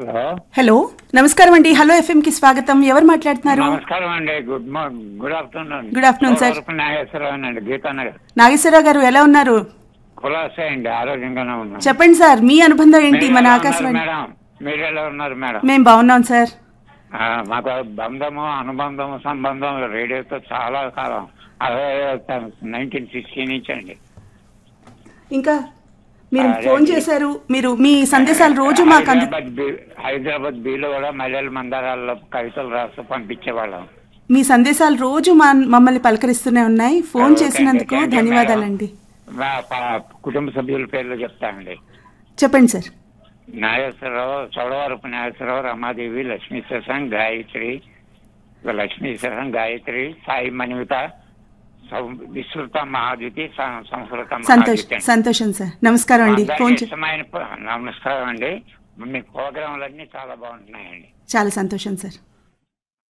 Hello hello నమస్కారం అండి hello FM కి స్వాగతం ఎవరు మాట్లాడుతున్నారు నమస్కారం అండి good morning good afternoon Good afternoon, sir. Nageswararao అండి గీతానగర్ నాగేశ్వరరావు గారు ఎలా ఉన్నారు కులాసే అండి ఆరోగ్యంగానే ఉన్నాం చెప్పండి సార్ మీ అనుబంధం ఏంటి మీరు మన ఎలా ఆకాశవాణి ఉన్నారు మేడం మీరు ఎలా ఉన్నారు మేడం మేము బాగున్నాం సార్ ఆ, మాకు బంధము అనుబంధము సంబంధం రేడియోతో చాలా కాలం అదే నైన్టీన్ సిక్స్టీ నుంచి అండి ఇంకా మీరు అదే ఫోన్ అండి. చేశారు మీరు మీ సందేశాలు రోజు మాకు అంది హైదరాబాద్ బీ- హైదరాబాద్ బీలో కూడా మల్లెల మందారాల్లో కవితలు రాస్తూ పంపించేవాళ్ళం మీ సందేశాలు రోజు మా మమ్మల్ని పలకరిస్తూనే ఉన్నాయి ఫోన్ ఓకే, చేసినందుకు థాంక్యూ, ధన్యవాదాలండి మా ప- కుటుంబ సభ్యుల పేర్లు చెప్తానండి చెప్పండి సార్ నాగేశ్వరరావు చౌడవరపు నాగేశ్వరరావు రమాదేవి లక్ష్మీ శశాంక్ గాయత్రి లక్ష్మీ శశాంక్ గాయత్రి సాయి మణిమిత సం- విస్తృత మహాద్యుతి సం- సంస్కృత సంతోష్ మహాద్యుతి అండి. సంతోషం సార్ నమస్కారం అండి అందరికీ ఫోన్ చే- ఇష్టమైన ప- నమస్కారం అండి మీ ప్రోగ్రాంలన్నీ చాలా బాగుంటున్నాయండి చాలా సంతోషం సార్